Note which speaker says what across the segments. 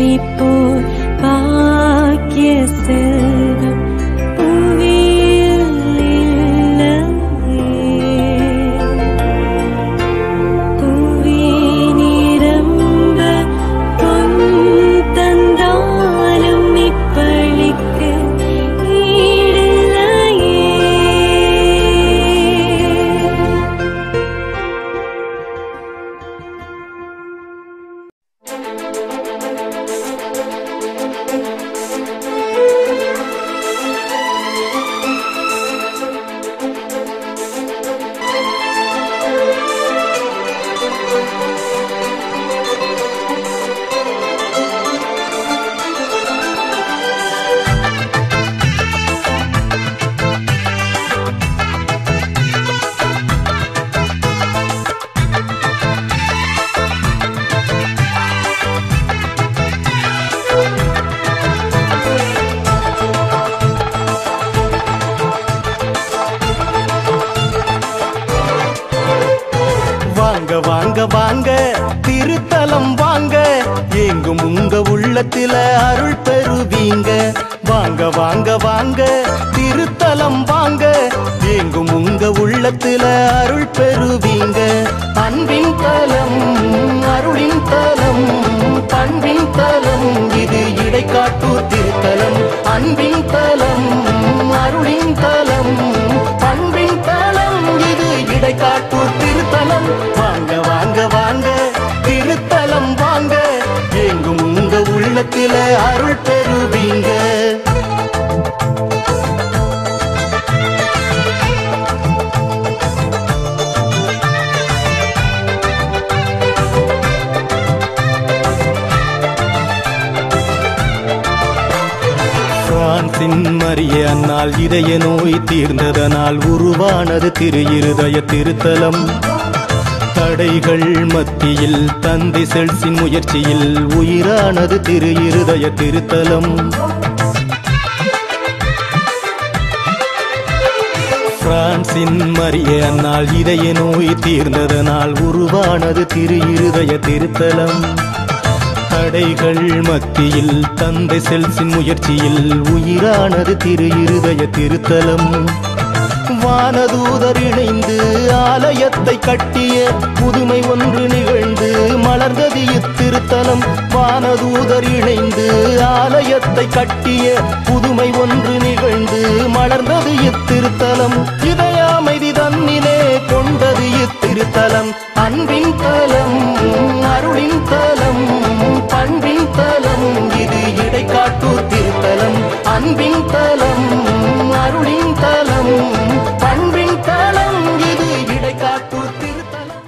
Speaker 1: போல் பாக்கிய செல்வம் புவியில் இல்லையே. புவி நிரம்ப பொன் தந்தாலும் இப்பளிக்கு ஈடில்லையே
Speaker 2: வாங்க வாங்க வாங்க திருத்தலம் வாங்க எங்கும் உங்க உள்ளத்தில அருள் பெறுவீங்க வாங்க வாங்க வாங்க திருத்தலம் வாங்க எங்கும் உங்க உள்ளத்தில அருள் பெறுவீங்க அன்பின் தலம் அருளின் தலம் பண்பின் தலம் இது இடைக்காட்டூர் திருத்தலம் அன்பின் தலம் அருளின் தலம் பண்பின் தலம் இது இடைக்காட்டூர் திருத்தலம் வாங்க வாங்க வாங்க திருத்தலம் வாங்க எங்கும் உங்க உள்ளத்தில அருள் பெறுவீங்க பிரான்சின் மரிய அன்னால் இதய நோய் தீர்ந்ததனால் உருவானது திரு இருதய திருத்தலம் தடைகள் மத்தியில் தந்தை செல்சின் முயற்சியில் உயிரானது திரு இருதய திருத்தலம் பிரான்சின் மரிய அன்னால் இதய நோய் தீர்ந்ததனால் உருவானது திரு இருதய திருத்தலம் தடைகள் மத்தியில் தந்தை செல்சின் முயற்சியில் உயிரானது திரு இருதய திருத்தலம் வானதூதர் இணைந்து ஆலயத்தை கட்டிய புதுமை ஒன்று நிகழ்ந்து மலர்ந்தது இத்திருத்தலம் வானதூதர் இணைந்து ஆலயத்தை கட்டிய புதுமை ஒன்று நிகழ்ந்து மலர்ந்தது இத்திருத்தலம் இதய அமைதி தன்னிலே கொண்டது இத்திருத்தலம் அன்பின் தலம் அருளின் தலம் பண்பின் தலம் இது இடைக்காட்டூர் திருத்தலம் அன்பின் தலம் அருளின் தலம் பண்பின் தலம் இது இடைக்காட்டூர் திருத்தலம்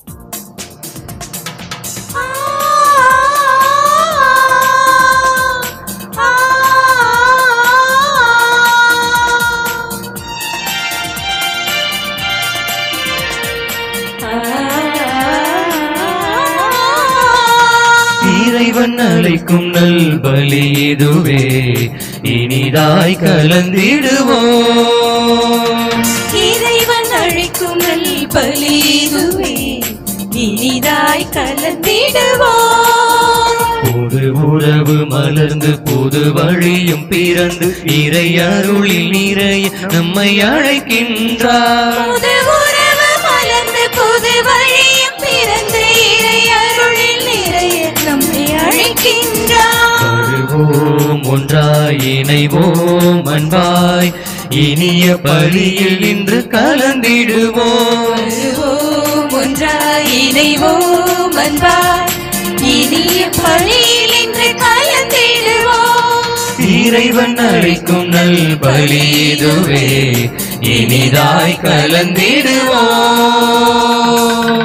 Speaker 3: இறைவன் அழைக்கும் நல் பலி இதுவே இனிதாய் கலந்திடுவோம்
Speaker 1: இறைவன் அழைக்கும் நல் பலிதுவே இனிதாய் கலந்திடுவோம்
Speaker 3: புது உறவு மலர்ந்து புது வழியும் பிறந்து இறை அருளில் நிறைய நம்மை அழைக்கின்றார்
Speaker 1: புது உறவு மலர்ந்து புது வழியும் பிறந்து இறை அருளில் நிறைய நம்மை அழைக்கின்றார்
Speaker 3: வருவோம் ஒன்றாய் இணைவோம் அன்பாய் இனிய பலியில் இன்று கலந்திடுவோம்
Speaker 1: வருவோம் ஒன்றாய் இணைவோம் அன்பாய் இனிய பழியில் இன்று கலந்திடுவோம்
Speaker 3: இறைவன் அழைக்கும் நல் பலி இதுவே இனிதாய் கலந்திடுவோம்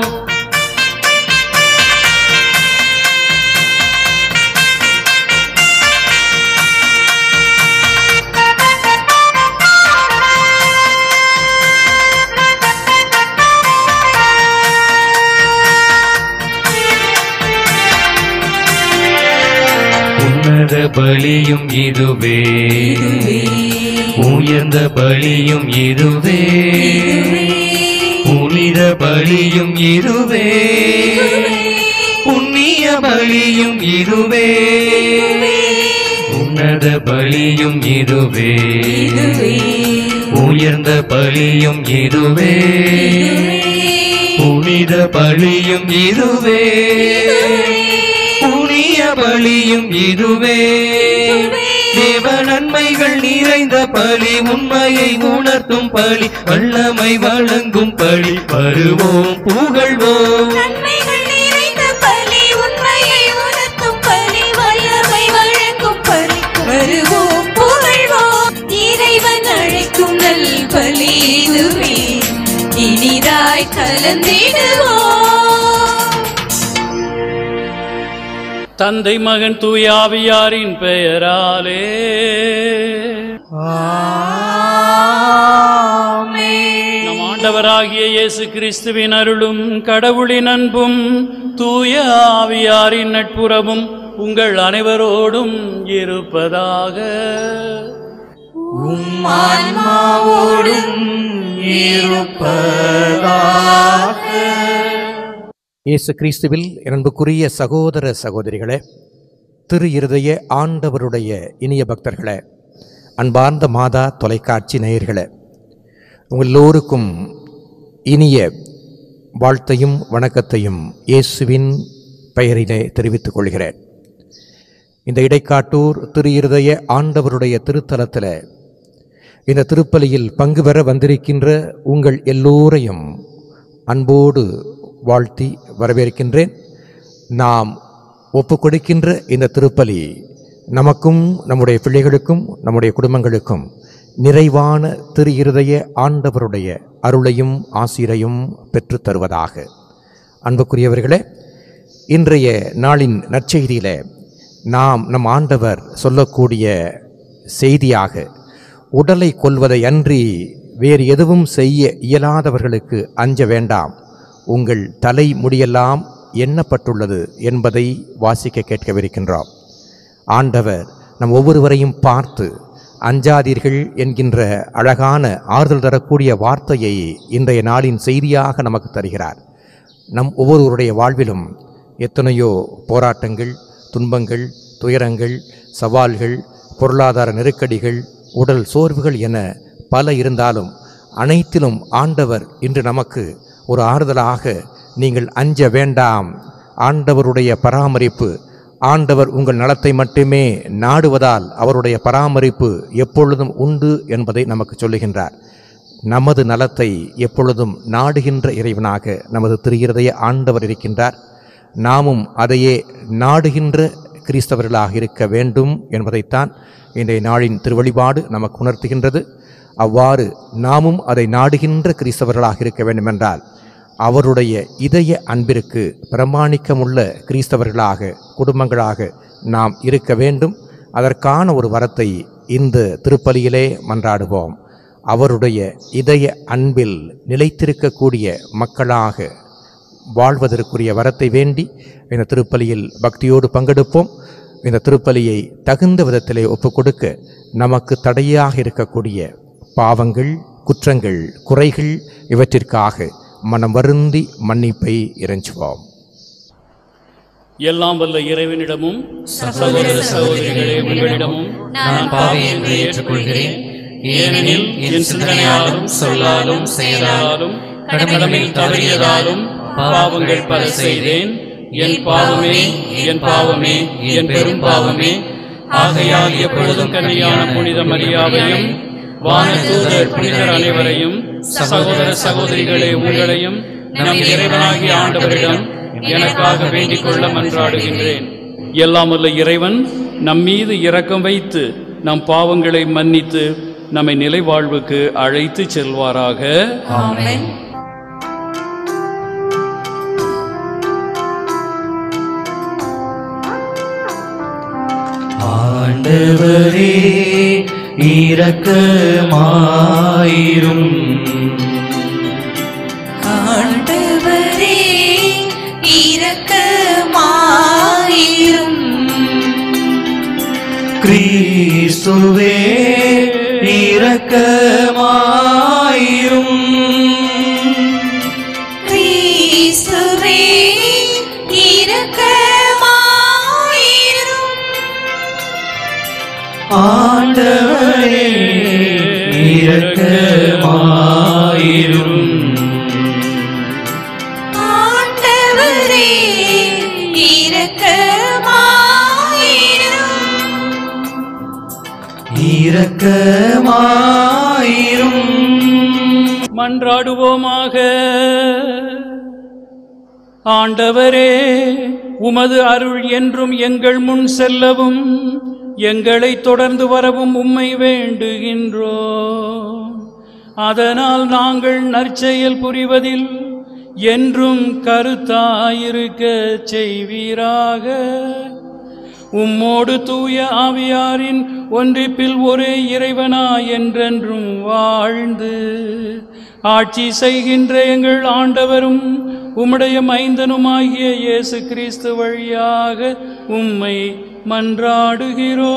Speaker 3: உன்னத பலியும் இதுவே உயர்ந்த பலியும் இதுவே புனித பலியும் இதுவே புண்ணிய புண்ணிய பலியும் இதுவே உன்னத பலியும் இதுவே
Speaker 1: இதுவே
Speaker 3: உயர்ந்த பலியும் இதுவே புனித பலியும் இதுவே புனிய பலியும் இதுவே தேவ நன்மைகள் நிறைந்த பலி உண்மையை உணர்த்தும் பலி வல்லமை வழங்கும் பலி வருவோம் புகழ்வோம்
Speaker 1: நன்மைகள் நிறைந்த பலி உண்மையை உணர்த்தும் பலி வல்லமை வழங்கும் பலி வருவோம் புகழ்வோம் இறைவன் அழைக்கும் நல் பலி இதுவே இனிதாய் கலந்திடுவோம்
Speaker 4: தந்தை மகன் தூய ஆவியாரின் பெயராலே நம் ஆண்டவராகிய இயேசு கிறிஸ்துவின் அருளும் கடவுளின் அன்பும் தூய ஆவியாரின் நட்புறவும் உங்கள் அனைவரோடும் இருப்பதாக
Speaker 1: ஆன்மாவோடும்
Speaker 5: இயேசு கிறிஸ்துவில் அன்புக்குரிய சகோதர சகோதரிகளே திரு இருதய ஆண்டவருடைய இனிய பக்தர்களே அன்பார்ந்த மாதா தொலைக்காட்சி நேயர்களே உங்கள் எல்லோருக்கும் இனிய வாழ்த்தையும் வணக்கத்தையும் இயேசுவின் பெயரிலே தெரிவித்துக் கொள்கிறேன் இந்த இடைக்காட்டூர் திரு இருதய ஆண்டவருடைய திருத்தலத்தில் இந்த திருப்பலியில் பங்கு பெற வந்திருக்கின்ற உங்கள் எல்லோரையும் அன்போடு வாழ்த்தி வரவேற்கின்றேன் நாம் ஒப்பு கொடுக்கின்ற இந்த திருப்பலி நமக்கும் நம்முடைய பிள்ளைகளுக்கும் நம்முடைய குடும்பங்களுக்கும் நிறைவான திரு இருதய ஆண்டவருடைய அருளையும் ஆசிரையும் பெற்றுத் தருவதாக அன்புக்குரியவர்களே இன்றைய நாளின் நற்செய்தியிலே நாம் நம் ஆண்டவர் சொல்லக்கூடிய செய்தியாக உடலை கொல்வதை அன்றி வேறு எதுவும் செய்ய இயலாதவர்களுக்கு அஞ்ச வேண்டாம் உங்கள் தலை முடியெல்லாம் எண்ணப்பட்டுள்ளது என்பதை வாசிக்க கேட்கவிருக்கின்றோம் ஆண்டவர் நம் ஒவ்வொருவரையும் பார்த்து அஞ்சாதீர்கள் என்கின்ற அழகான ஆறுதல் தரக்கூடிய வார்த்தையை இன்றைய நாளின் செய்தியாக நமக்கு தருகிறார் நம் ஒவ்வொருவருடைய வாழ்விலும் எத்தனையோ போராட்டங்கள் துன்பங்கள் துயரங்கள் சவால்கள் பொருளாதார நெருக்கடிகள் உடல் சோர்வுகள் என பல இருந்தாலும் அனைத்திலும் ஆண்டவர் இன்று நமக்கு ஒரு ஆறுதலாக நீங்கள் அஞ்ச வேண்டாம் ஆண்டவருடைய பராமரிப்பு ஆண்டவர் உங்கள் நலத்தை மட்டுமே நாடுவதால் அவருடைய பராமரிப்பு எப்பொழுதும் உண்டு என்பதை நமக்கு சொல்லுகின்றார் நமது நலத்தை எப்பொழுதும் நாடுகின்ற இறைவனாக நமது திருகிறதைய ஆண்டவர் இருக்கின்றார் நாமும் அதையே நாடுகின்ற கிறிஸ்தவர்களாக இருக்க வேண்டும் என்பதைத்தான் இன்றைய நாளின் திருவழிபாடு நமக்கு உணர்த்துகின்றது அவ்வாறு நாமும் அதை நாடுகின்ற கிறிஸ்தவர்களாக இருக்க வேண்டுமென்றால் அவருடைய இதய அன்பிற்கு பிரமாணிக்கமுள்ள கிறிஸ்தவர்களாக குடும்பங்களாக நாம் இருக்க வேண்டும் அதற்கான ஒரு வரத்தை இந்த திருப்பலியிலே மன்றாடுவோம் அவருடைய இதய அன்பில் நிலைத்திருக்கக்கூடிய மக்களாக வாழ்வதற்குரிய வரத்தை வேண்டி இந்த திருப்பலியில் பக்தியோடு பங்கெடுப்போம் இந்த திருப்பலியை தகுந்த விதத்திலே ஒப்புக்கொடுக்க நமக்கு தடையாக இருக்கக்கூடிய பாவங்கள் குற்றங்கள் குறைகள் இவற்றிற்காக மனம் வருந்தி மன்னிப்பை இறைஞ்சுவோம்
Speaker 4: எல்லாம் வல்ல இறைவனிடமும் சகோதர சகோதரிகளே உங்களிடமும்
Speaker 3: நான் பாவி என்று ஏற்றுக்கொள்கிறேன் ஏனெனில் என் சிந்தனையாலும் சொல்லாலும் செயலாலும்
Speaker 4: கடமையில் தவறியதாலும் பாவங்கள் பல செய்தேன் என் பாவமே என் பாவமே என் பெரும் பாவமே ஆகையால் எப்பொழுதும் கன்னியான புனித மரியாவையும் வானதூதர் புனிதர் அனைவரையும் சகோதர சகோதரிகளே உங்களையும் நம் இறைவனாகிய ஆண்டவரிடம் எனக்காக வேண்டிக் கொள்ள மன்றாடுகின்றேன் எல்லாம் வல்ல இறைவன் நம் மீது இரக்கம் வைத்து நம் பாவங்களை மன்னித்து நம்மை நிலை வாழ்வுக்கு அழைத்து செல்வாராக
Speaker 1: ஆமென்
Speaker 3: ஆண்டவரே இரக்கமாயிரும்
Speaker 1: ஆண்டவரே இரக்கமாயிரும்
Speaker 3: கிறிஸ்துவே இரக்கமாயிரும்
Speaker 1: கிறிஸ்துவே இரக்கமாயிரும்
Speaker 3: ஆண்டவரே இரக்கமாயிரும்
Speaker 1: ஆண்டவரே இரக்கமாயிரும்
Speaker 3: இரக்கமாயிரும்
Speaker 4: மன்றாடுவோமாக ஆண்டவரே உமது அருள் என்றும் எங்கள் முன் செல்லவும் எங்களை தொடர்ந்து வரவும் உம்மை வேண்டுகின்றோம் அதனால் நாங்கள் நற்செயல் புரிவதில் என்றும் கருத்தாயிருக்க செய்வீராக உம்மோடு தூய ஆவியாரின் ஒன்றிப்பில் ஒரே இறைவனா என்றென்றும் வாழ்ந்து ஆட்சி செய்கின்ற எங்கள் ஆண்டவரும் உம்முடைய மைந்தனுமாகிய இயேசு கிறிஸ்து வழியாக உம்மை மன்றாடுகிறோ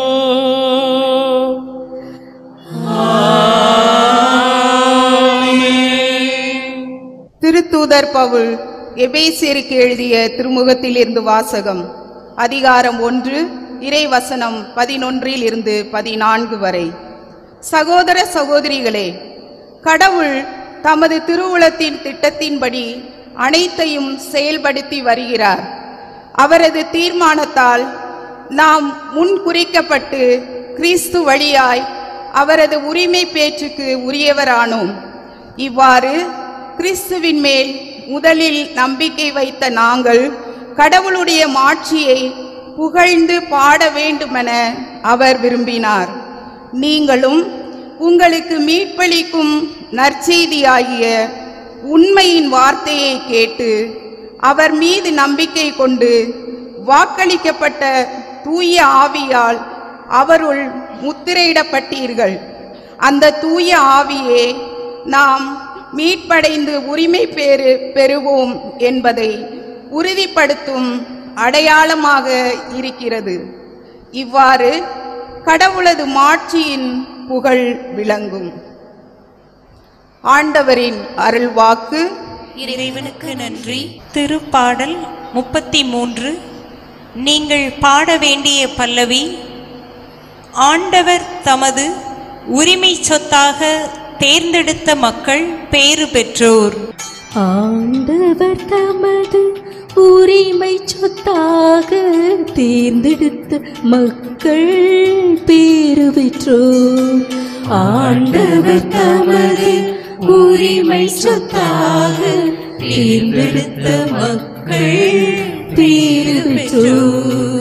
Speaker 6: திருத்தூதர் பவுல் எபேசியருக்கு எழுதிய திருமுகத்திலிருந்து வாசகம் அதிகாரம் ஒன்று இறைவசனம் பதினொன்றில் இருந்து பதினான்கு வரை சகோதர சகோதரிகளே கடவுள் தமது திருவுளத்தின் திட்டத்தின்படி அனைத்தையும் செயல்படுத்தி வருகிறார் அவரது தீர்மானத்தால் நாம் முன் குறிக்கப்பட்டு கிறிஸ்து வழியாய் அவரது உரிமை பேச்சுக்கு உரியவரானோம் இவ்வாறு கிறிஸ்துவின் மேல் முதலில் நம்பிக்கை வைத்த நாங்கள் கடவுளுடைய மாட்சியை புகழ்ந்து பாட வேண்டுமென அவர் விரும்பினார் நீங்களும் உங்களுக்கு மீட்பளிக்கும் நற்செய்தியாகிய உண்மையின் வார்த்தையை கேட்டு அவர் மீது நம்பிக்கை கொண்டு வாக்களிக்கப்பட்ட தூய ஆவியால் அவருள் முத்திரையிடப்பட்டீர்கள் அந்த தூய ஆவியே நாம் மீட்படைந்து உரிமை பேறு பெறுவோம் என்பதை உறுதிப்படுத்தும் அடையாளமாக இருக்கிறது இவ்வாறு கடவுளது மாட்சியின் புகழ் விளங்கும் ஆண்டவரின் அருள்வாக்கு
Speaker 1: இறைவனுக்கு நன்றி
Speaker 7: திருப்பாடல் முப்பத்தி மூன்று நீங்கள் பாட வேண்டிய பல்லவி ஆண்டவர் தமது உரிமை சொத்தாக தேர்ந்தெடுத்த மக்கள் பேறு பெற்றோர்
Speaker 8: ஆண்டவர் தமது உரிமை சொத்தாக தேர்ந்தெடுத்த மக்கள் பேறு பெற்றோர் ஆண்டவர் தமது உரிமை சொத்தாக தேர்ந்தெடுத்த மக்கள் பேறு பெற்றோர்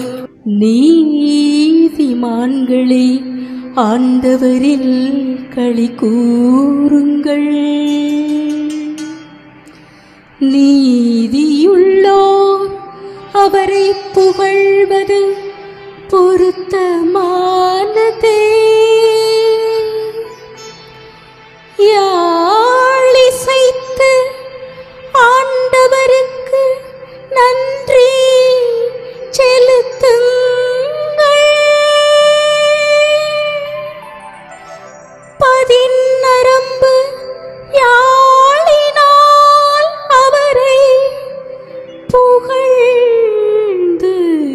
Speaker 8: நீதிமான்களே ஆண்டவரில் களி கூறுங்கள் நீதியுள்ளோர் அவரை புகழ்வது பொருத்தமானதே யாழிசைத்து ஆண்டவருக்கு நன்றி செலுத்துங்கள் பதிநரம்பு யாழினால் அவரை புகழ்ந்து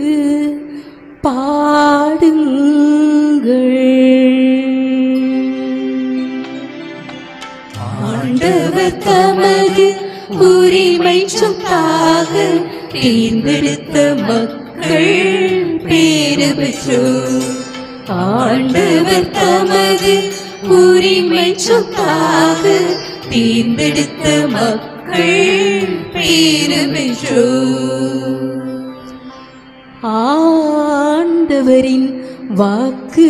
Speaker 8: பாடுங்கள் ஆண்டவர் தமது உரிமை சொத்தாக தேர்ந்தெடுத்த மக்கள் பேறு பெற்றோர் ஆண்டவர் தமது உரிமை சொத்தாக தேர்ந்தெடுத்த மக்கள் பேறு பெற்றோர் ஆண்டவரின் வாக்கு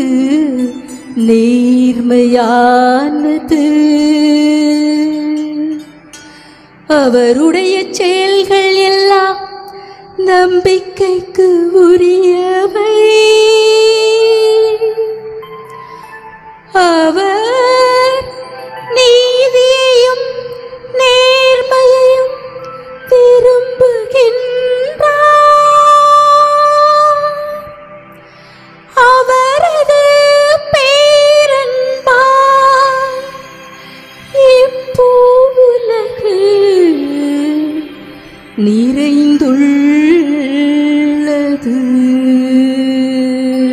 Speaker 8: நேர்மையானது அவருடைய செயல்கள் எல்லாம் நம்பிக்கைக்கு உரியவை அவர் நீதியையும் நேர்மையையும் விரும்புகின்றார் அவரது பேரன்பால் இப்பூவுலகு நிறைந்துள்ளது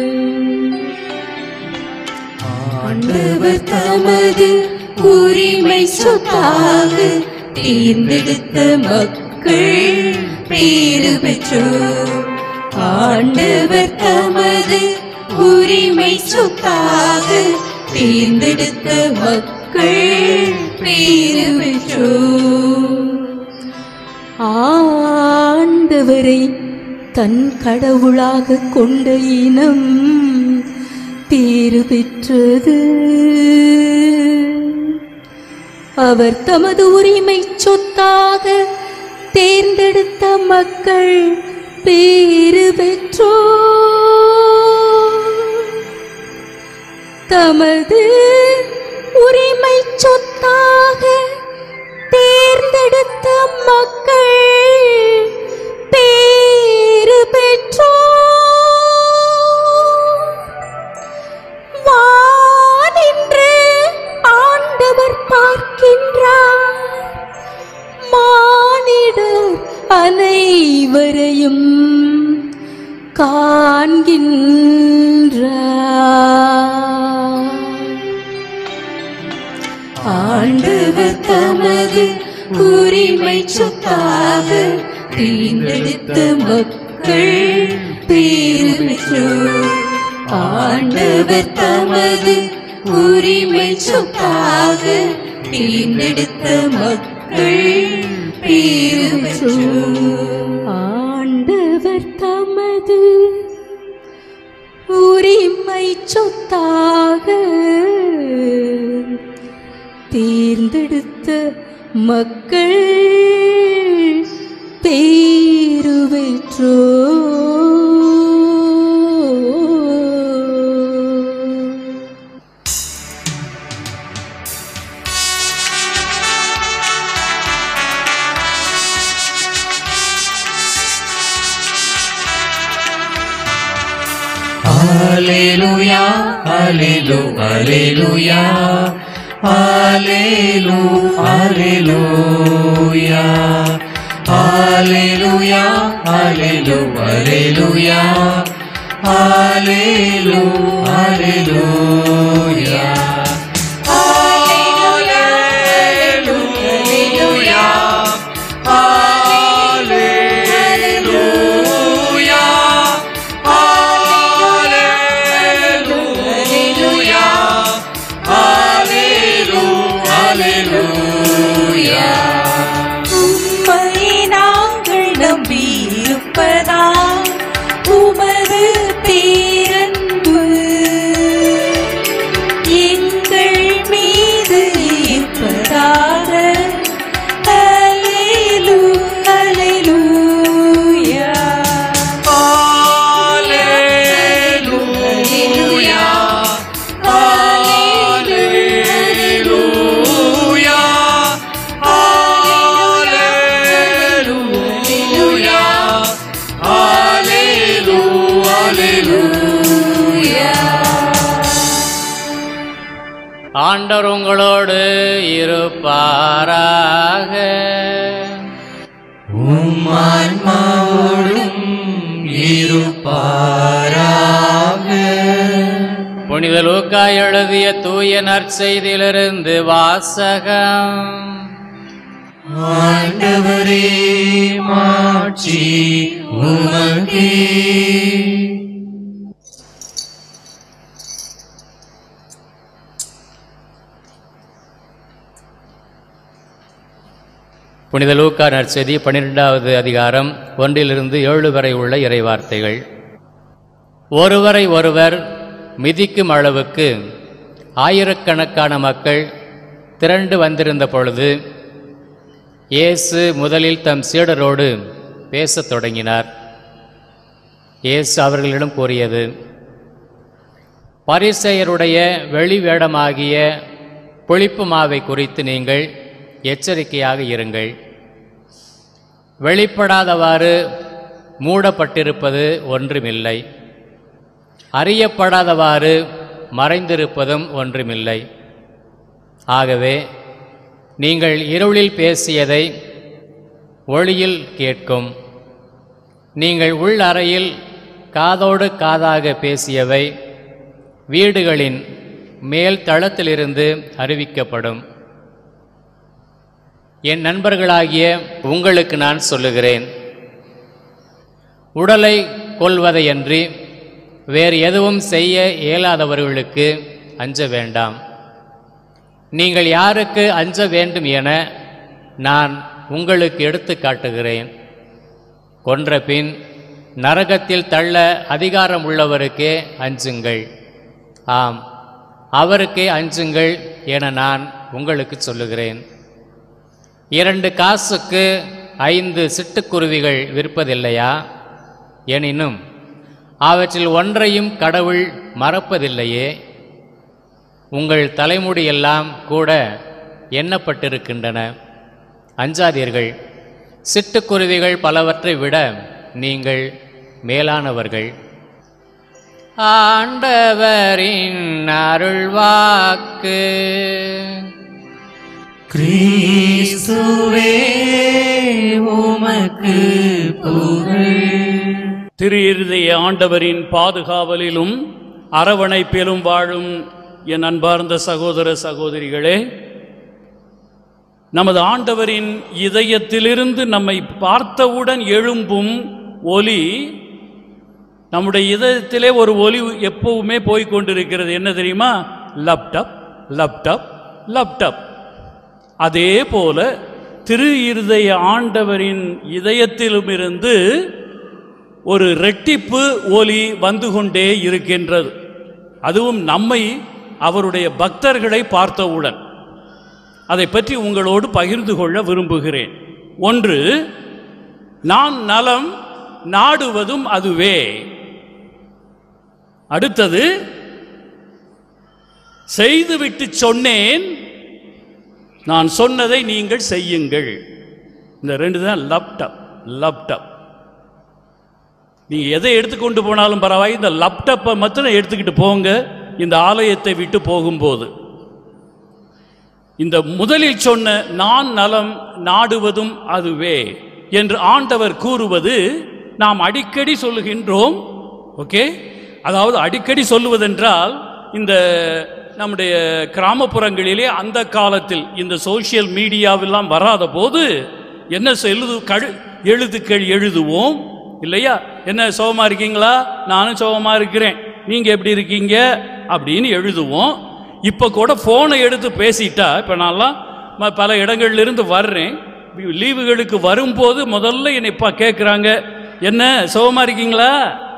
Speaker 8: ஆண்டவர் தமது உரிமை சொத்தாக தேர்ந்தெடுத்த மக்கள் பேறு பெற்றோர் ஆண்டவர் தமது உரிமை சொத்தாக தேர்ந்தெடுத்த மக்கள் பேறு பெற்றோர் ஆண்டவரை தன் கடவுளாக கொண்ட இனம் பேறு பெற்றது அவர் தமது உரிமை சொத்தாக தேர்ந்தெடுத்த மக்கள் பேறு பெற்றோ தமது உரிமை சொத்தாக தேர்ந்தெடுத்த மக்கள் பேறு பெற்றோ வானின்று ஆண்டவர் பார்க்கின்றார் மானிடர் அனைவரையும் காண்கின்றார் ஆண்டவர் தமது உரிமை சொத்தாக தேர்ந்தெடுத்த மக்கள் பேறு பெற்றோர் ஆண்டவர் தமது உரிமை சொத்தாக தேர்ந்தெடுத்த மக்கள் பேறு பெற்றோர் ஆண்டவர் தமது உரிமை சொத்தாக தேர்ந்தெடுத்த மக்கள் பேரு பெற்றோ
Speaker 3: Alleluia, Allelu, Alleluia, Allelu, Alleluia, Alleluia, Allelu, Alleluia, Allelu, Alleluia. Alleluia, Alleluia, Alleluia, Alleluia.
Speaker 7: உம்மை நாங்கள் நம்பியிருப்பதா உமது பேரன்பு எங்கள் மீது இருப்பதாக அல்லேலூ அல்லேலூயா
Speaker 3: Alleluia, Alleluia, Alleluia, Allelu, Alleluia.
Speaker 4: ஆண்டவர் உங்களோடு இருப்பாராக
Speaker 3: உம்மான்மாவோடும் இருப்பாராக
Speaker 4: புனித லூக்கா எழுதிய தூய நற்செய்தியிலிருந்து வாசகம்
Speaker 3: ஆண்டவரே மாட்சி உமக்கே
Speaker 4: புனித லூக்கா நற்செய்தி பன்னிரெண்டாவது அதிகாரம் ஒன்றிலிருந்து ஏழு வரை உள்ள இறைவார்த்தைகள் ஒருவரை ஒருவர் மிதிக்கும் அளவுக்கு ஆயிரக்கணக்கான மக்கள் திரண்டு வந்திருந்த பொழுது இயேசு முதலில் தம் சீடரோடு பேசத் தொடங்கினார் இயேசு அவர்களிடம் கூறியது பரிசெயருடைய வெளி வேடமாகிய புளிப்பு மாவை குறித்து நீங்கள் எச்சரிக்கையாக இருங்கள் வெளிப்படாதவாறு மூடப்பட்டிருப்பது ஒன்றுமில்லை அறியப்படாதவாறு மறைந்திருப்பதும் ஒன்றுமில்லை ஆகவே நீங்கள் இருளில் பேசியதை ஒளியில் கேட்கும் நீங்கள் உள் அறையில் காதோடு காதாக பேசியவை வீடுகளின்
Speaker 9: மேல் தளத்திலிருந்து அறிவிக்கப்படும் என் நண்பர்களாகிய உங்களுக்கு நான் சொல்லுகிறேன் உடலை கொல்வதையன்றி வேறு எதுவும் செய்ய இயலாதவர்களுக்கு அஞ்ச வேண்டாம் நீங்கள் யாருக்கு அஞ்ச வேண்டும் என நான் உங்களுக்கு எடுத்து காட்டுகிறேன் கொன்ற பின் நரகத்தில் தள்ள அதிகாரம் உள்ளவருக்கே அஞ்சுங்கள் ஆம் அவருக்கே அஞ்சுங்கள் என நான் உங்களுக்கு சொல்லுகிறேன் இரண்டு காசுக்கு ஐந்து சிட்டுக்குருவிகள் விற்பதில்லையா எனினும் அவற்றில் ஒன்றையும் கடவுள் மறப்பதில்லையே உங்கள் தலைமுடியெல்லாம் கூட எண்ணப்பட்டிருக்கின்றன அஞ்சாதீர்கள் சிட்டுக்குருவிகள் பலவற்றை விட நீங்கள் மேலானவர்கள் ஆண்டவரின் அருள்வாக்கு
Speaker 3: கிறிஸ்துவே உமக்கு புகழ்
Speaker 4: திரு இருதய ஆண்டவரின் பாதுகாவலிலும் அரவணைப்பிலும் வாழும் என் அன்பார்ந்த சகோதர சகோதரிகளே நமது ஆண்டவரின் இதயத்திலிருந்து நம்மை பார்த்தவுடன் எழும்பும் ஒலி நம்முடைய இதயத்திலே ஒரு ஒலி எப்பவுமே போய்க் கொண்டிருக்கிறது என்ன தெரியுமா லப்டப் லப்டப் லப்டப் அதே போல திரு இருதய ஆண்டவரின் இதயத்திலுமிருந்து ஒரு ரெட்டிப்பு ஒலி வந்து கொண்டே இருக்கின்றது அதுவும் நம்மை அவருடைய பக்தர்களை பார்த்தவுடன் அதை பற்றி உங்களோடு பகிர்ந்து கொள்ள விரும்புகிறேன் ஒன்று நான் நலம் நாடுவதும் அதுவே அடுத்தது செய்துவிட்டு சொன்னேன் நான் சொன்னதை நீங்கள் செய்யுங்கள் இந்த ரெண்டு தான் லேப்டாப் லேப்டாப் நீங்கள் எதை எடுத்துக்கொண்டு போனாலும் பரவாயில்லை இந்த லேப்டாப்பை மாத்திரம் எடுத்துக்கிட்டு போங்க இந்த ஆலயத்தை விட்டு போகும்போது இந்த முதலில் சொன்ன நான் நலம் நாடுவதும் அதுவே என்று ஆண்டவர் கூறுவது நாம் அடிக்கடி சொல்லுகின்றோம் ஓகே அதாவது அடிக்கடி சொல்லுவதென்றால் இந்த நம்முடைய கிராமப்புறங்களிலே அந்த காலத்தில் இந்த சோஷியல் மீடியாவெல்லாம் வராத போது என்ன எழுது கழு எழுதுக்கள் எழுதுவோம் இல்லையா என்ன சோகமா இருக்கீங்களா நானும் சோகமா இருக்கிறேன் நீங்க எப்படி இருக்கீங்க அப்படின்னு எழுதுவோம் இப்போ கூட ஃபோனை எடுத்து பேசிட்டா இப்போ நான்லாம் ம- பல இடங்கள்ல இருந்து வர்றேன் லீவுகளுக்கு வரும்போது முதல்ல என்னை இப்போ கேட்குறாங்க என்ன சுகமா இருக்கீங்களா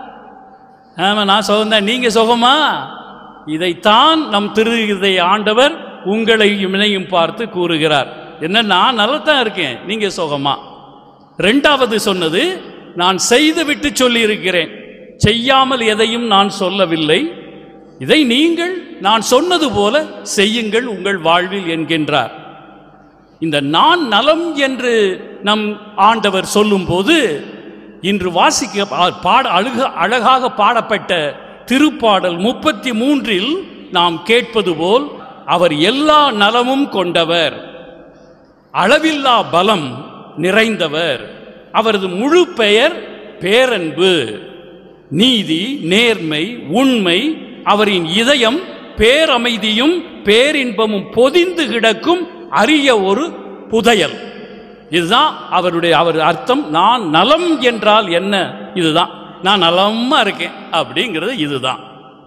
Speaker 4: ஆமாம் நான் சுகம்தான் நீங்கள் சுகமா இதைத்தான் நம் திரு இதை ஆண்டவர் உங்களையும் இணையும் பார்த்து கூறுகிறார் என்ன நான் நல்லதான் இருக்கேன் நீங்கள் சுகமா ரெண்டாவது சொன்னது நான் செய்துவிட்டு சொல்லியிருக்கிறேன் செய்யாமல் எதையும் நான் சொல்லவில்லை இதை நீங்கள் நான் சொன்னது போல செய்யுங்கள் உங்கள் வாழ்வில் என்கின்றார் இந்த நான் நலம் என்று நம் ஆண்டவர் சொல்லும்போது இன்று வாசிக்க பா- பாட அழுக அழகாக பாடப்பட்ட திருப்பாடல் முப்பத்தி மூன்றில் நாம் கேட்பது போல் அவர் எல்லா நலமும் கொண்டவர் அளவில்லா பலம் நிறைந்தவர் அவரது முழு பெயர் பேரன்பு நீதி நேர்மை உண்மை அவரின் இதயம் பேரமைதியும் பேரின்பமும் பொதிந்து கிடக்கும் அரிய ஒரு புதையல் இதுதான் அவருடைய அவர் அர்த்தம் நான் நலம் என்றால் என்ன இதுதான் நான் நலமா இருக்கேன் அப்படிங்கிறது இதுதான்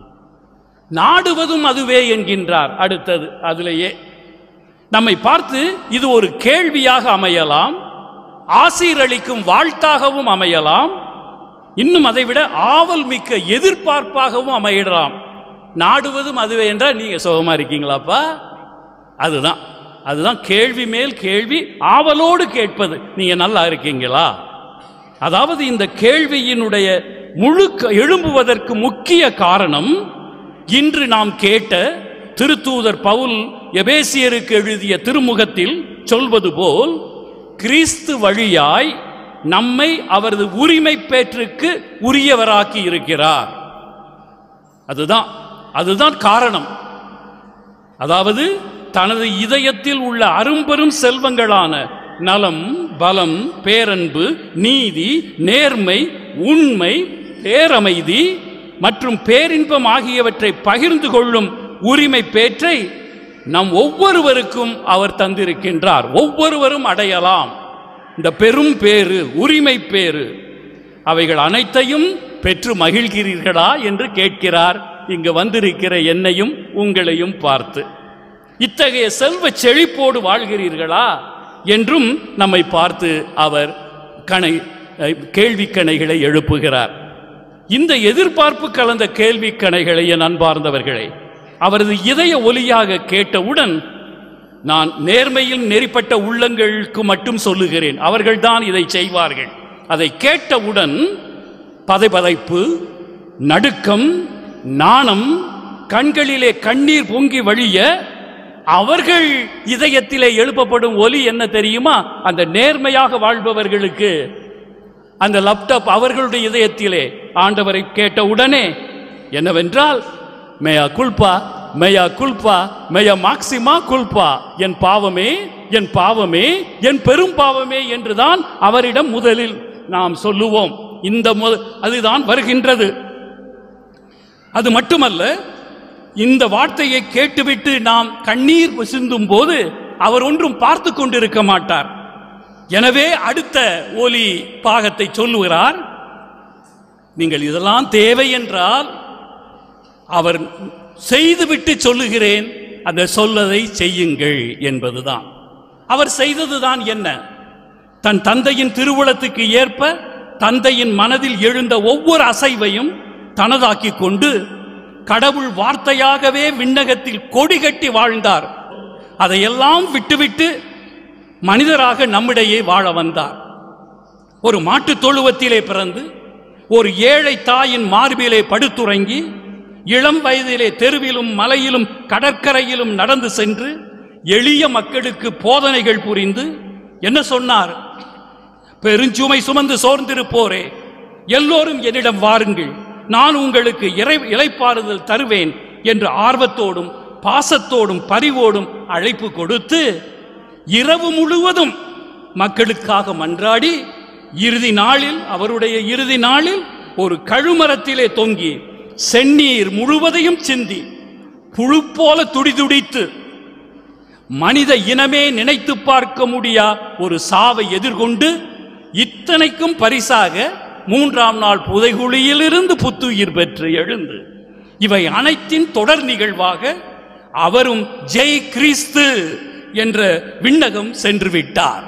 Speaker 4: நாடுவதும் அதுவே என்கின்றார் அடுத்தது அதிலேயே நம்மை பார்த்து இது ஒரு கேள்வியாக அமையலாம் ஆசீரளிக்கும் வாழ்த்தாகவும் அமையலாம் இன்னும் அதைவிட ஆவல் மிக்க எதிர்பார்ப்பாகவும் அமையலாம் நாடுவதும் அதுவே என்றால் நீங்க சுகமா இருக்கீங்களாப்பா அதுதான் அதுதான் கேள்வி மேல் கேள்வி ஆவலோடு கேட்பது நீங்க நல்லா இருக்கீங்களா அதாவது இந்த கேள்வியினுடைய முழுக்க எழும்புவதற்கு முக்கிய காரணம் இன்று நாம் கேட்ட திருத்தூதர் பவுல் எபேசியருக்கு எழுதிய திருமுகத்தில் சொல்வது போல் கிறிஸ்து வழியாய் நம்மை அவரது உரிமை பேற்றுக்கு உரியவராக்கி இருக்கிறார் அதுதான் அதுதான் காரணம் அதாவது தனது இதயத்தில் உள்ள அரும்பெரும் செல்வங்களான நலம் பலம் பேரன்பு நீதி நேர்மை உண்மை பேரமைதி மற்றும் பேரின்பம் ஆகியவற்றை பகிர்ந்து கொள்ளும் உரிமை பேற்றை நம் ஒவ்வொருவருக்கும் அவர் தந்திருக்கின்றார் ஒவ்வொருவரும் அடையலாம் இந்த பெரும் பேறு உரிமை பேறு அவைகள் அனைத்தையும் பெற்று மகிழ்கிறீர்களா என்று கேட்கிறார் இங்கு வந்திருக்கிற என்னையும் உங்களையும் பார்த்து இத்தகைய செல்வ செழிப்போடு வாழ்கிறீர்களா என்றும் நம்மை பார்த்து அவர் கணை அஹ், கேள்விக் கணைகளை எழுப்புகிறார் இந்த எதிர்பார்ப்பு கலந்த கேள்விக் கணைகளை என் அன்பார்ந்தவர்களே அவரது இதய ஒலியாக கேட்டவுடன் நான் நேர்மையில் நெறிப்பட்ட உள்ளங்களுக்கு மட்டும் சொல்லுகிறேன் அவர்கள்தான் இதை செய்வார்கள் அதை கேட்டவுடன் பதைபதைப்பு நடுக்கம் நாணம் கண்களிலே கண்ணீர் பொங்கி வழிய அவர்கள் இதயத்திலே எழுப்பப்படும் ஒலி என்ன தெரியுமா அந்த நேர்மையாக வாழ்பவர்களுக்கு அந்த லேப்டாப் அவர்களுடைய இதயத்திலே ஆண்டவரை கேட்ட உடனே என்னவென்றால் மேயா குல்பா மேயா குல்பா மேயா மாக்சிமா குல்பா என் பாவமே என் பாவமே என் பெரும் பாவமே என்றுதான் அவரிடம் முதலில் நாம் சொல்லுவோம் இந்த மு- அதுதான் வருகின்றது அது மட்டுமல்ல இந்த வார்த்தையை கேட்டுவிட்டு நாம் கண்ணீர் சிந்தும் போது அவர் ஒன்றும் பார்த்து கொண்டிருக்க மாட்டார் எனவே அடுத்த ஒலி பாகத்தை சொல்லுகிறார் நீங்கள் இதெல்லாம் தேவை என்றால் அவர் செய்துவிட்டு சொல்லுகிறேன் அந்த சொல்லதை செய்யுங்கள் என்பதுதான் அவர் செய்ததுதான் என்ன தன் தந்தையின் திருவுளத்துக்கு ஏற்ப தந்தையின் மனதில் எழுந்த ஒவ்வொரு அசைவையும் தனதாக்கிக் கொண்டு கடவுள் வார்த்தையாகவே விண்ணகத்தில் கொடி கட்டி வாழ்ந்தார் அதையெல்லாம் விட்டுவிட்டு மனிதராக நம்மிடையே வாழ வந்தார் ஒரு மாட்டுத் தொழுவத்திலே பிறந்து ஒரு ஏழை தாயின் மார்பிலே படுத்துறங்கி இளம் வயதிலே தெருவிலும் மலையிலும் கடற்கரையிலும் நடந்து சென்று எளிய மக்களுக்கு போதனைகள் புரிந்து என்ன சொன்னார் பெருஞ்சுமை சுமந்து சோர்ந்திருப்போரே எல்லோரும் என்னிடம் வாருங்கள் நான் உங்களுக்கு இறை இளைப்பாறுதல் தருவேன் என்று ஆர்வத்தோடும் பாசத்தோடும் பரிவோடும் அழைப்பு கொடுத்து இரவு முழுவதும் மக்களுக்காக மன்றாடி இறுதி நாளில் அவருடைய இறுதி நாளில் ஒரு கழுமரத்திலே தொங்கி செந்நீர் முழுவதையும் சிந்தி புழு போல துடிதுடித்து மனித இனமே நினைத்து பார்க்க முடியா ஒரு சாவை எதிர்கொண்டு இத்தனைக்கும் பரிசாக மூன்றாம் நாள் புதைகுழியிலிருந்து புத்துயிர் பெற்று எழுந்து இவை அனைத்தின் தொடர் நிகழ்வாக அவரும் ஜெய் கிறிஸ்து என்ற விண்ணகம் சென்று விட்டார்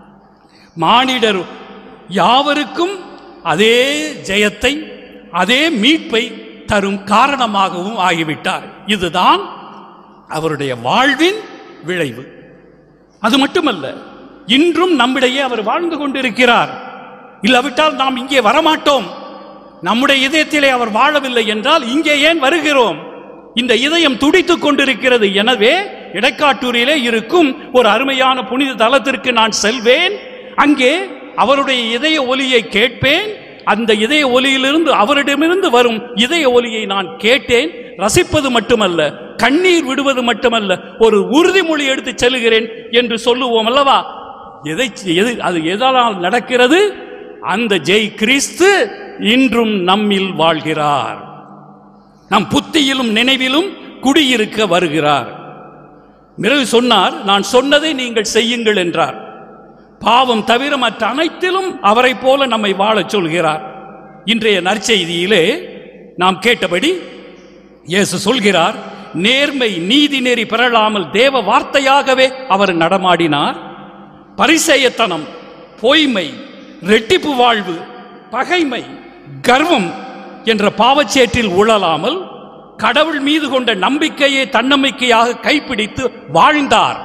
Speaker 4: மானிடர் யாவருக்கும் அதே ஜெயத்தை அதே மீட்பை தரும் காரணமாகவும் ஆகிவிட்டார் இதுதான் அவருடைய வாழ்வின் விளைவு அது மட்டுமல்ல இன்றும் நம்மிடையே அவர் வாழ்ந்து கொண்டிருக்கிறார் இல்லாவிட்டால் நாம் இங்கே வரமாட்டோம் நம்முடைய இதயத்திலே அவர் வாழவில்லை என்றால் இங்கே ஏன் வருகிறோம் இந்த இதயம் துடித்துக் கொண்டிருக்கிறது எனவே இடைக்காட்டூரிலே இருக்கும் ஒரு அருமையான புனித தலத்திற்கு நான் செல்வேன் அங்கே அவருடைய இதய ஒலியை கேட்பேன் அந்த இதய ஒலியிலிருந்து அவரிடமிருந்து வரும் இதய ஒலியை நான் கேட்டேன் ரசிப்பது மட்டுமல்ல கண்ணீர் விடுவது மட்டுமல்ல ஒரு உறுதிமொழி எடுத்து செல்கிறேன் என்று சொல்லுவோம் அல்லவா எதை எது அது எதால் நடக்கிறது அந்த ஜெய் கிறிஸ்து இன்றும் நம்மில் வாழ்கிறார் நம் புத்தியிலும் நினைவிலும் குடியிருக்க வருகிறார் பிறகு சொன்னார் நான் சொன்னதை நீங்கள் செய்யுங்கள் என்றார் பாவம் தவிர மற்ற அனைத்திலும் அவரைப் போல நம்மை வாழச் சொல்கிறார் இன்றைய நற்செய்தியிலே நாம் கேட்டபடி இயேசு சொல்கிறார் நேர்மை நீதி நெறி பெறலாமல் தேவ வார்த்தையாகவே அவர் நடமாடினார் பரிசேயத்தனம் பொய்மை ரெட்டிப்பு வாழ்வு பகைமை கர்வம் என்ற பாவச்சேற்றில் உழலாமல் கடவுள் மீது கொண்ட நம்பிக்கையை தன்னம்பிக்கையாக கைப்பிடித்து வாழ்ந்தார்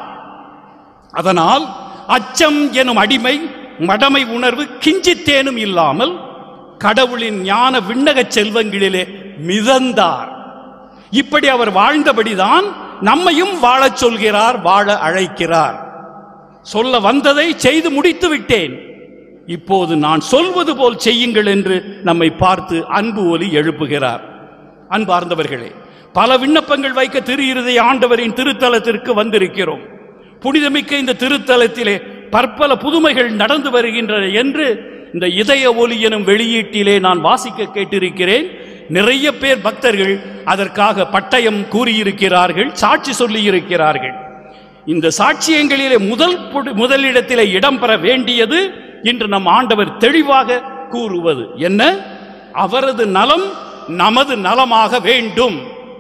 Speaker 4: அதனால் அச்சம் எனும் அடிமை மடமை உணர்வு கிஞ்சித்தேனும் இல்லாமல் கடவுளின் ஞான விண்ணகச் செல்வங்களிலே மிதந்தார் இப்படி அவர் வாழ்ந்தபடிதான் நம்மையும் வாழச் சொல்கிறார் வாழ அழைக்கிறார் சொல்ல வந்ததை செய்து முடித்து விட்டேன் இப்போது நான் சொல்வது போல் செய்யுங்கள் என்று நம்மை பார்த்து அன்பு ஒலி எழுப்புகிறார் அன்பார்ந்தவர்களே பல விண்ணப்பங்கள் வைக்க திரு இருதய ஆண்டவரின் திருத்தலத்திற்கு வந்திருக்கிறோம் புனிதமிக்க இந்த திருத்தலத்திலே பற்பல புதுமைகள் நடந்து வருகின்றன என்று இந்த இதய ஒலி எனும் வெளியீட்டிலே நான் வாசிக்க கேட்டிருக்கிறேன் நிறைய பேர் பக்தர்கள் அதற்காக பட்டயம் கூறியிருக்கிறார்கள் சாட்சி சொல்லியிருக்கிறார்கள் இந்த சாட்சியங்களிலே முதல் புடு- முதலிடத்திலே இடம்பெற வேண்டியது இன்று நம் ஆண்டவர் தெளிவாக கூறுவது என்ன அவரது நலம் நமது நலமாக வேண்டும்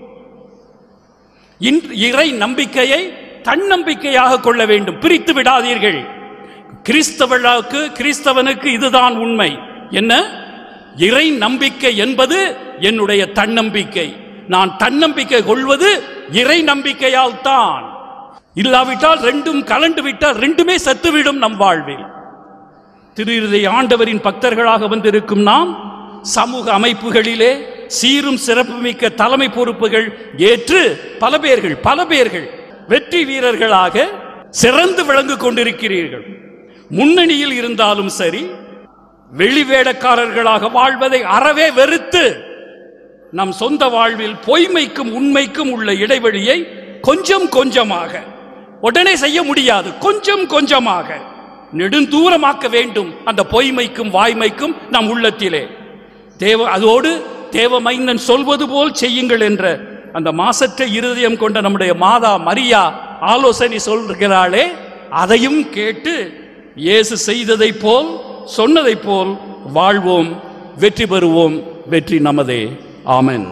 Speaker 4: இன்று இறை நம்பிக்கையை தன்னம்பிக்கையாக கொள்ள வேண்டும் பிரித்து விடாதீர்கள் கிறிஸ்தவனுக்கு கிறிஸ்தவனுக்கு இதுதான் உண்மை என்ன இறை நம்பிக்கை என்பது என்னுடைய தன்னம்பிக்கை நான் தன்னம்பிக்கை கொள்வது இறை நம்பிக்கையால் தான் இல்லாவிட்டால் ரெண்டும் கலண்டு விட்டால் ரெண்டுமே செத்துவிடும் நம் வாழ்வில் திரு இருதய ஆண்டவரின் பக்தர்களாக வந்திருக்கும் நாம் சமூக அமைப்புகளிலே சீரும் சிறப்புமிக்க தலைமை பொறுப்புகள் ஏற்று பல பேர்கள் பல பேர்கள் வெற்றி வீரர்களாக சிறந்து விளங்கிக் கொண்டிருக்கிறீர்கள் முன்னணியில் இருந்தாலும் சரி வெளிவேடக்காரர்களாக வாழ்வதை அறவே வெறுத்து நம் சொந்த வாழ்வில் பொய்மைக்கும் உண்மைக்கும் உள்ள இடைவெளியை கொஞ்சம் கொஞ்சமாக உடனே செய்ய முடியாது கொஞ்சம் கொஞ்சமாக நெடுந்தூரமாக்க வேண்டும் அந்த பொய்மைக்கும் வாய்மைக்கும் நம் உள்ளத்திலே தேவ அதோடு தேவமைந்தன் சொல்வது போல் செய்யுங்கள் என்ற அந்த மாசற்ற இருதயம் கொண்ட நம்முடைய மாதா மரியா ஆலோசனை சொல்கிறாளே அதையும் கேட்டு இயேசு செய்ததைப் போல் சொன்னதைப் போல் வாழ்வோம் வெற்றி பெறுவோம் வெற்றி நமதே ஆமென்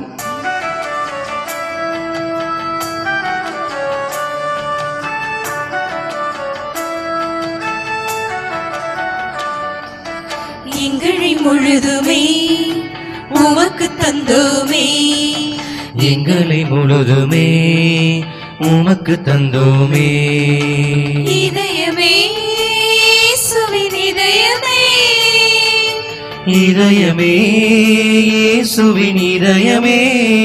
Speaker 7: எங்களை முழுதுமே உமக்கு தந்தோமே
Speaker 3: எங்களை முழுதுமே உமக்கு தந்தோமே
Speaker 7: இதயமே இயேசுவின் இதயமே
Speaker 3: இதயமே இயேசுவின் இதயமே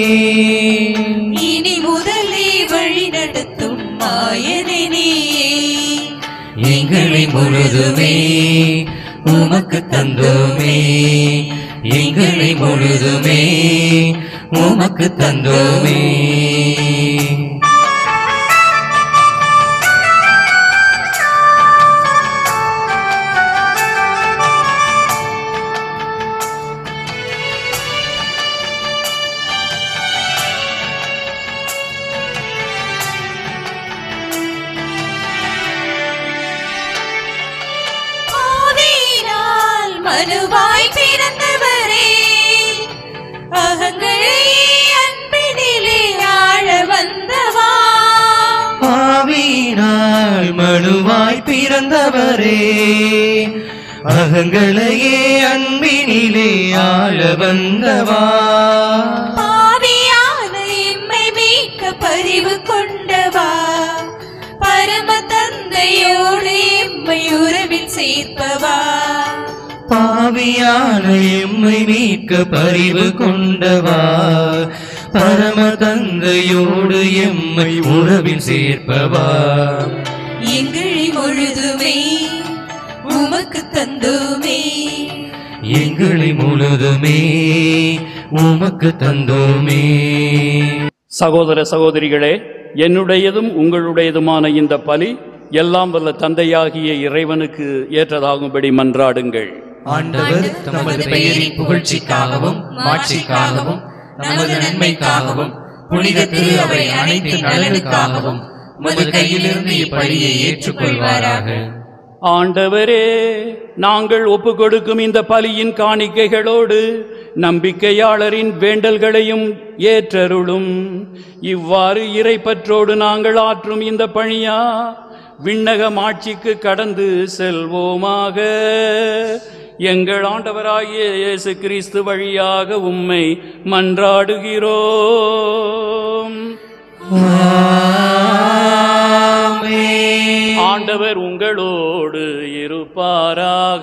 Speaker 7: இனி முதலே வழி நடத்தும் மாயனே நீயே
Speaker 3: எங்களை முழுதுமே உமக்கு தந்தோமே எங்களை முழுதுமே உமக்கு தந்தோமே
Speaker 7: ஆதியினால் மனுவாய் பிறந்தவரே அகங்களை அன்பினிலே ஆழ வந்தவா
Speaker 3: ஆவியினால் மனுவாய் பிறந்தவரே அகங்களையே அன்பினிலே ஆள வந்தவா
Speaker 7: பாவியான எம்மை மீட்க பரிவு கொண்டவா பரம தந்தையோடு எம்மை உறவில் சேர்ப்பவா
Speaker 3: பாவியான எம்மை மீட்க பரிவு கொண்டவா பரம தந்தையோடு எம்மை உறவில் சேர்ப்பவா
Speaker 7: எங்களை முழுதுமே உமக்கு தந்தோமே
Speaker 3: எங்களை முழுதுமே உமக்கு தந்தோமே
Speaker 4: சகோதர சகோதரிகளே என்னுடையதும் உங்களுடையதுமான இந்த பலி எல்லாம் வல்ல தந்தையாகிய இறைவனுக்கு ஏற்றதாகும்படி மன்றாடுங்கள்
Speaker 3: ஆண்டவர் தமது பெயரின் புகழ்ச்சிக்காகவும் மாட்சிக்காகவும் நமது நன்மைக்காகவும் புனித திரு அவை அனைத்து நலனுக்காகவும் உமது கையிலிருந்து இப்படியை ஏற்றுக்கொள்வாராக
Speaker 4: ஆண்டவரே நாங்கள் ஒப்பு கொடுக்கும் இந்த பலியின் காணிக்கைகளோடு நம்பிக்கையாளரின் வேண்டல்களையும் ஏற்றருளும் இவ்வாறு இறைப்பற்றோடு நாங்கள் ஆற்றும் இந்த பணியா விண்ணக ஆட்சிக்கு கடந்து செல்வோமாக எங்கள் ஆண்டவராகிய இயேசு கிறிஸ்து வழியாக உம்மை மன்றாடுகிறோம் ஆண்டவர் உங்களோடு இருப்பாராக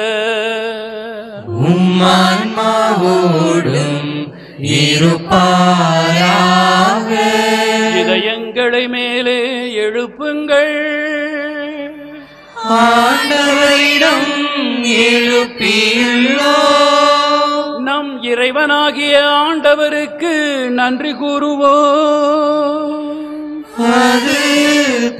Speaker 3: உம்மான்மாவோடும் இருப்பாராக
Speaker 4: இதயங்களை மேலே எழுப்புங்கள்
Speaker 3: ஆண்டவரிடம் எழுப்பியுள்ளோ
Speaker 4: நம் இறைவனாகிய ஆண்டவருக்கு நன்றி கூறுவோம்
Speaker 3: அது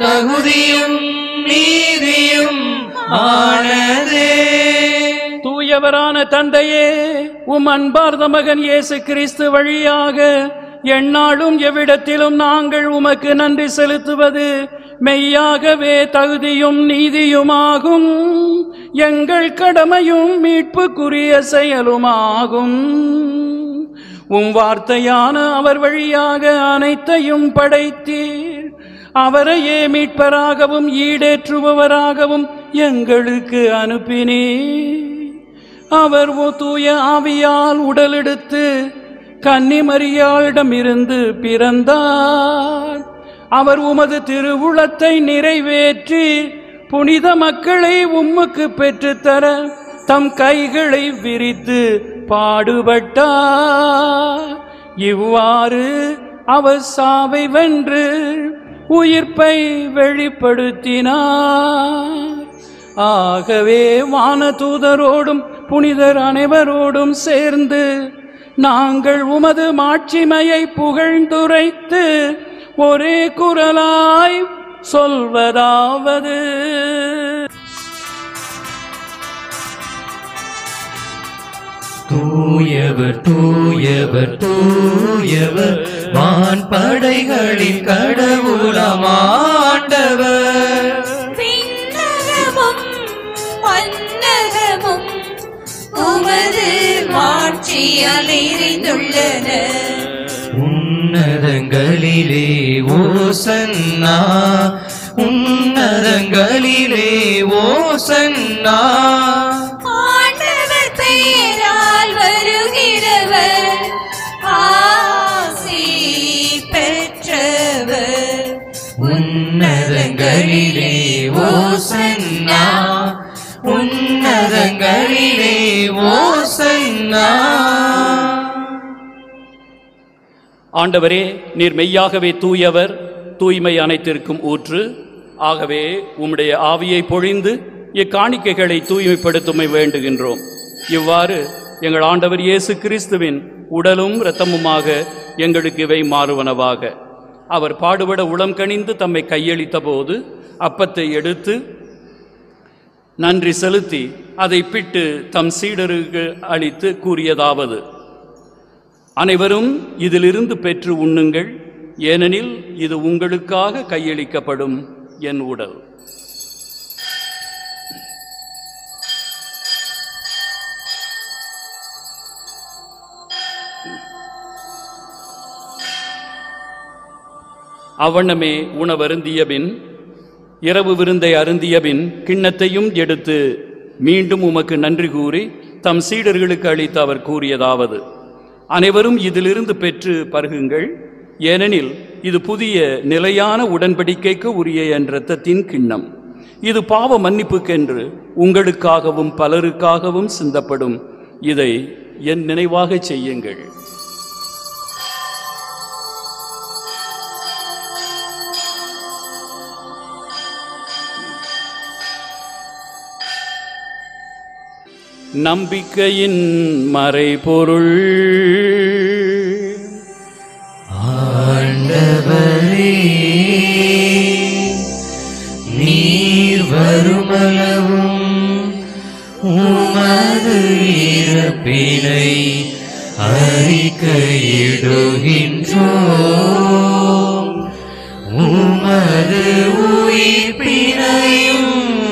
Speaker 3: தகுதியும் நீதியும் ஆனதே
Speaker 4: தூய தூயவரான தந்தையே உம் அன்பார்ந்த மகன் இயேசு கிறிஸ்து வழியாக எந்நாளும் எவ்விடத்திலும் நாங்கள் உமக்கு நன்றி செலுத்துவது மெய்யாகவே தகுதியும் நீதியுமாகும் எங்கள் கடமையும் மீட்புக்குரிய செயலுமாகும் உம் வார்த்தையான அவர் வழியாக அனைத்தையும் படைத்தீர் அவரையே மீட்பராகவும் ஈடேற்றுபவராகவும் எங்களுக்கு அனுப்பினீர் அவர் ஓ தூய ஆவியால் உடலெடுத்து கன்னிமரியாளிடமிருந்து பிறந்தார் அவர் உமது திருவுளத்தை நிறைவேற்றி புனித மக்களை உம்முக்கு பெற்றுத்தர தம் கைகளை விரித்து பாடுபட்டார் இவ்வாறு அவர் சாவை வென்று உயிர்ப்பை வெளிப்படுத்தினார் ஆகவே வானதூதரோடும் புனிதர் அனைவரோடும் சேர்ந்து நாங்கள் உமது மாட்சிமையை புகழ்ந்துரைத்து ஒரே குரலாய் சொல்வதாவது
Speaker 3: தூயவர் தூயவர் தூயவர் வான் படைகளின் கடவுளமாண்டவர்
Speaker 7: விண்ணகமும் மன்னகமும் உமது மாட்சியால் நிறைந்துள்ளன
Speaker 3: உன்னதங்களிலே ஓசன்னா உன்னதங்களிலே ஓசன்னா
Speaker 7: ஆண்டவர் பெயரால் வருகிறவர் ஆசி பெற்றவர்
Speaker 3: உன்னதங்களிலே ஓசன்னா உன்னதங்களிலே ஓசன்னா
Speaker 4: ஆண்டவரே நீர் மெய்யாகவே தூயவர் தூய்மை அனைத்திற்கும் ஊற்று ஆகவே உம்முடைய ஆவியை பொழிந்து இக்காணிக்கைகளை தூய்மைப்படுத்துமை வேண்டுகின்றோம் இவ்வாறு எங்கள் ஆண்டவர் இயேசு கிறிஸ்துவின் உடலும் இரத்தமுமாக எங்களுக்கு இவை மாறுவனவாக அவர் பாடுபட உளம் கனிந்து தம்மை கையளித்த போது அப்பத்தை எடுத்து நன்றி செலுத்தி அதை பிட்டு தம் சீடருக்கு அளித்து கூறியதாவது அனைவரும் இதிலிருந்து பெற்று உண்ணுங்கள் ஏனெனில் இது உங்களுக்காக கையளிக்கப்படும் என் உடல் அவ்வண்ணமே உணவருந்தியபின் இரவு விருந்தை அருந்தியபின் கிண்ணத்தையும் எடுத்து மீண்டும் உமக்கு நன்றி கூறி தம் சீடர்களுக்கு அளித்து அவர் கூறியதாவது அனைவரும் இதிலிருந்து பெற்று பருகுங்கள் ஏனெனில் இது புதிய நிலையான உடன்படிக்கைக்கு உரிய என் இரத்தத்தின் கிண்ணம் இது பாவ மன்னிப்புக்கென்று உங்களுக்காகவும் பலருக்காகவும் சிந்தப்படும் இதை என் நினைவாக செய்யுங்கள் நம்பிக்கையின் மறைபொருள்
Speaker 3: ஆண்டவரே நீர் வருமளவும் உமது இறப்பினை அறிக்கையிடுகின்றோம் உமது உயிர்ப்பினையும்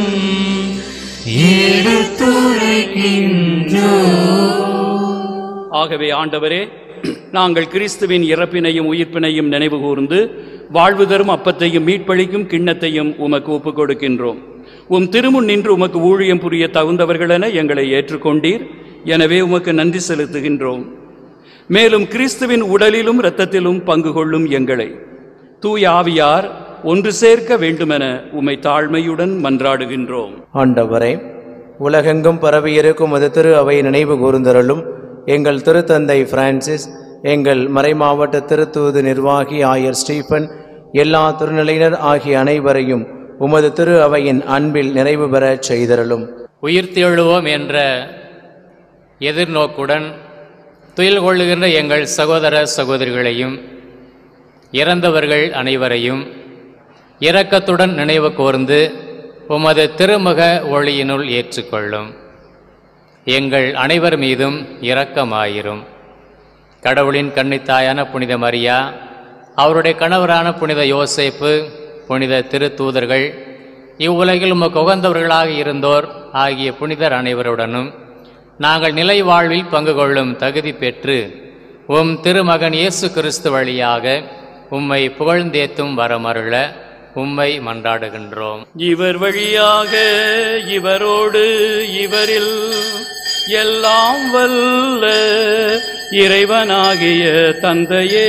Speaker 3: எடுத்துரைக்கின்றோம்
Speaker 4: ஆகவே ஆண்டவரே நாங்கள் கிறிஸ்துவின் இறப்பினையும் உயிர்ப்பினையும் நினைவு கூர்ந்து வாழ்வு தரும் அப்பத்தையும் மீட்பளிக்கும் கிண்ணத்தையும் உமக்கு ஒப்புக் கொடுக்கின்றோம் உம் திருமுன் நின்று உமக்கு ஊழியம் புரிய தகுந்தவர்களென எங்களை ஏற்றுக்கொண்டீர் எனவே உமக்கு நன்றி செலுத்துகின்றோம் மேலும் கிறிஸ்துவின் உடலிலும் இரத்தத்திலும் பங்கு கொள்ளும் எங்களை தூய ஆவியார் ஒன்று சேர்க்க வேண்டுமென உம்மை தாழ்மையுடன் மன்றாடுகின்றோம்
Speaker 10: ஆண்டவரே உலகெங்கும் பரவியிருக்கும் அது திரு அவை நினைவு கூர்ந்தருளும் எங்கள் திருத்தந்தை பிரான்சிஸ் எங்கள் மறைமாவட்ட திருத்தூது நிர்வாகி ஆயர் ஸ்டீபன் எல்லா திருநிலையினர் ஆகிய அனைவரையும் உமது திரு அவையின் அன்பில் நிறைவு பெறச் செய்தருளும்
Speaker 9: உயிர்த்தெழுவோம் என்ற எதிர்நோக்குடன் துயில் கொள்ளுகின்ற எங்கள் சகோதர சகோதரிகளையும் இறந்தவர்கள் அனைவரையும் இரக்கத்துடன் நினைவு கூர்ந்து உமது திருமுக ஒளியினுள் ஏற்றுக்கொள்ளும் எங்கள் அனைவர் மீதும் இரக்கமாயிரும் கடவுளின் கன்னித்தாயான புனித மரியா அவருடைய கணவரான புனித யோசேப்பு புனித திருத்தூதர்கள் இவ்வுலகில் உமக்கு உகந்தவர்களாக இருந்தோர் ஆகிய புனிதர் அனைவருடனும் நாங்கள் நிலை வாழ்வில் பங்கு கொள்ளும் தகுதி பெற்று உம் திருமகன் இயேசு கிறிஸ்து வழியாக உம்மை புகழ்ந்தேத்தும் வரமருள உம்மை மன்றாடுகின்றோம்
Speaker 4: இவர் வழியாக இவரோடு இவரில் எல்லாம் வல்ல இறைவனாகிய தந்தையே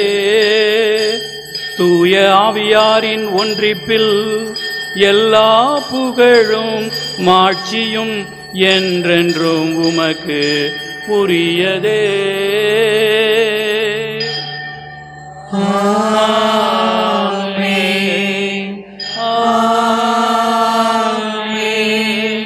Speaker 4: தூய ஆவியாரின் ஒன்றிப்பில் எல்லா புகழும் மாட்சியும் என்றென்றும் உமக்கு உரியதே ஆமென். ஆமென்.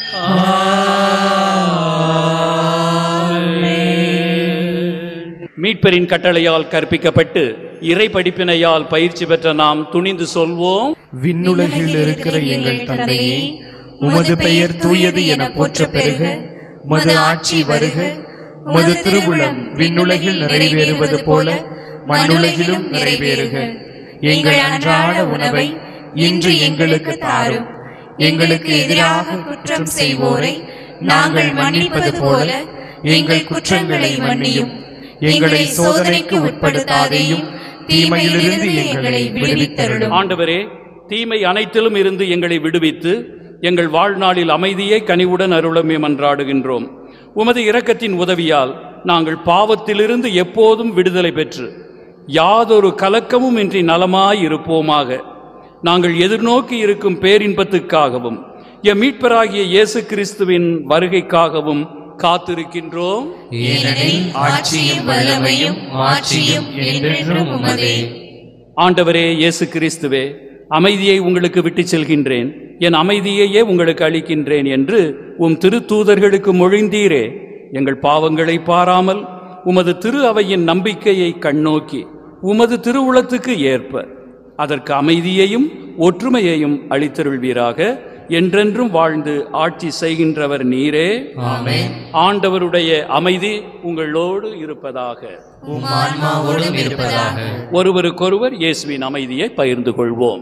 Speaker 4: மீட்பரின் கட்டளையால் கற்பிக்கப்பட்டு இறை படிப்பினையால் பயிற்சி பெற்ற நாம் துணிந்து சொல்வோம்
Speaker 11: விண்ணுலகில் இருக்கிற எங்கள் தந்தையே உமது பெயர் தூயது என போற்ற பெறுக உமது ஆட்சி வருக உமது திருவுளம் விண்ணுலகில் நிறைவேறுவது போல மண்ணுலகிலும் நிறைவேறுக எங்கள் அன்றாட உணவை இன்று எங்களுக்கு தாரும் எங்களுக்கு எதிராக குற்றம் செய்வோரை நாங்கள் மன்னிப்பது போல எங்கள் குற்றங்களை மன்னியும் எங்களை சோதனைக்கு உட்படுத்தாதேயும் தீமையிலிருந்து எங்களை விடுவித்தருளும்
Speaker 4: ஆண்டவரே தீமை அனைத்திலும் இருந்து எங்களை விடுவித்து எங்கள் வாழ்நாளில் அமைதியை கனிவுடன் அருளமே மன்றாடுகின்றோம் உமது இரக்கத்தின் உதவியால் நாங்கள் பாவத்திலிருந்து எப்போதும் விடுதலை பெற்று யாதொரு கலக்கமும் இன்றி நலமாய் இருப்போமாக நாங்கள் எதிர்நோக்கி இருக்கும் பேரின்பத்துக்காகவும் எம் மீட்பராகிய இயேசு கிறிஸ்துவின் வருகைக்காகவும் காத்திருக்கின்றோம்
Speaker 3: ஏனெனில் ஆட்சியும் வல்லமையும் மாட்சியும் என்றென்றும் உமதே
Speaker 4: ஆண்டவரே இயேசு கிறிஸ்துவே அமைதியை உங்களுக்கு விட்டுச் செல்கின்றேன் என் அமைதியையே உங்களுக்கு அளிக்கின்றேன் என்று உம் திருத்தூதர்களுக்கு மொழிந்தீரே எங்கள் பாவங்களை பாராமல் உமது திரு அவையின் நம்பிக்கையை கண்ணோக்கி உமது திருவுளத்துக்கு ஏற்ப அதற்கு அமைதியையும் ஒற்றுமையையும் அளித்தருள்வீராக என்றென்றும் வாழ்ந்து ஆட்சி செய்கின்றவர் நீரே
Speaker 3: ஆமென்.
Speaker 4: ஆண்டவருடைய அமைதி உங்களோடு இருப்பதாக
Speaker 3: உம் ஆன்மாவோடும் இருப்பதாக
Speaker 4: ஒருவருக்கொருவர் இயேசுவின் அமைதியை பகிர்ந்து கொள்வோம்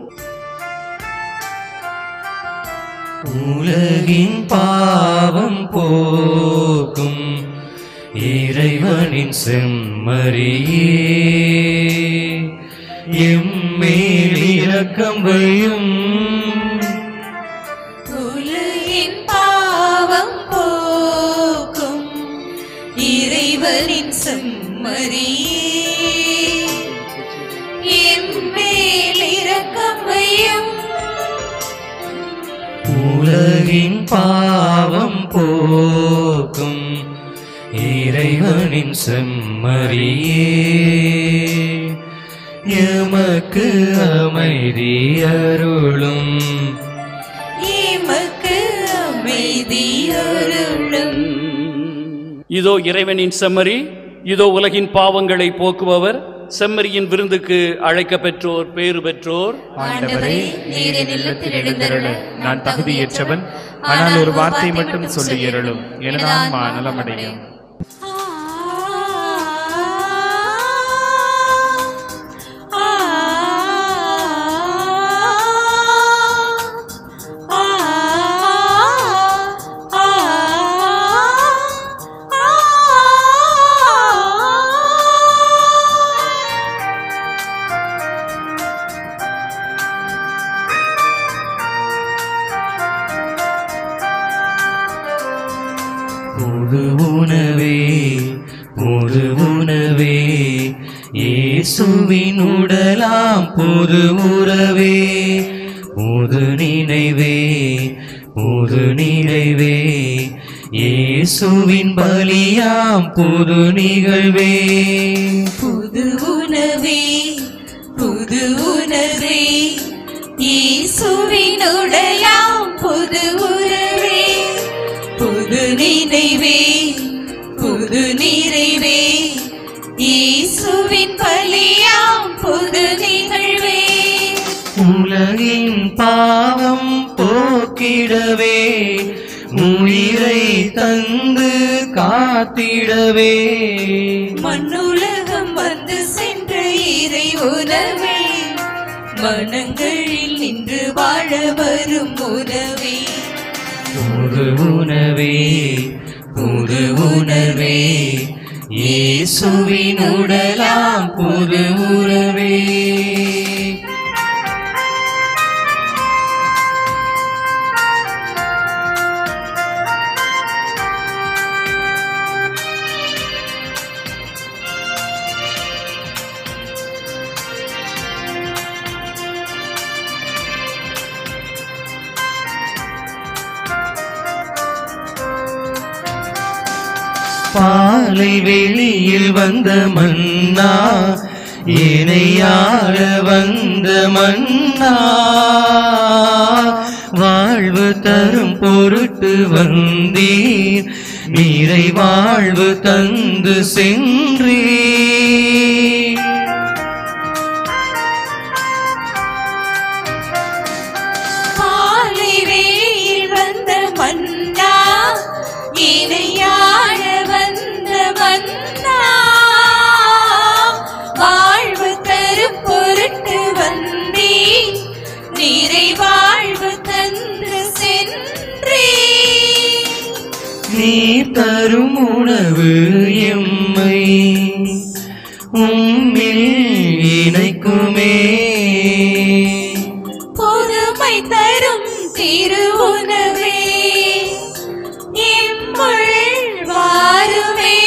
Speaker 3: உலகின் பாவம் போக்கும் இறைவனின் செம்மறியே எம்மேல் இரக்கம் வையும்
Speaker 7: உலகின் பாவம் போக்கும் இறைவனின் செம்மறியே என் மேல் இரக்கம் வையும்
Speaker 3: உலகின் பாவம் போக்கும் இறைவனின் செம்மறியே எமக்கு அமைதி அருளும்
Speaker 7: எமக்கு அமைதி அருளும்
Speaker 4: இதோ இறைவனின் செம்மறி இதோ உலகின் பாவங்களை போக்குபவர் செம்மறியின் விருந்துக்கு அழைக்க பெற்றோர் பேறு பெற்றோர்
Speaker 11: ஆண்டவரே நீர் என் இல்லத்தில் எழுந்தருள நான் தகுதியற்றவன் ஆனால் ஒரு வார்த்தை மட்டும் சொல்லி அருளும் எனது ஆன்மா நலமடையும்
Speaker 3: புது உணவே புது உணவே இயேசுவின் உடலாம் புது உறவே புது நினைவே புது நினைவே இயேசுவின் பலியாம் புது நிகழ்வே
Speaker 7: புது உணவே புது உணவே இயேசுவின் உடலாம் புது உறவே புது நினைவே புது நிறைவே இயேசுவின் பலியாம் புது நிகழ்வே
Speaker 3: உலகின் பாவம் போக்கிடவே உயிரை தந்து காத்திடவே
Speaker 7: மண்ணுலகம் வந்து சென்ற இறை உணவே மனங்களில் நின்று வாழ வரும் உணவே
Speaker 3: புது உணவே புது உணவே இயேசுவின் உடலாம் புது உறவே பாலை வெளியில் வந்த மன்னா இணையாள வந்த மன்னா வாழ்வு தரும் பொருட்டு வந்தீர் நீரை வாழ்வு தந்து சென்றீர்
Speaker 7: காலை வேளையில் வந்த மன்னா இணையாழ வந்த மன்னா வாழ்வு தரும் பொருட்டு வந்தே நீரை வாழ்வு தந்து சென்றே
Speaker 3: நீ தரும் உணவு எம்மை உம்மில் இணைக்குமே
Speaker 7: புதுமை தரும் திரு உணவே எம்முள் வாருமே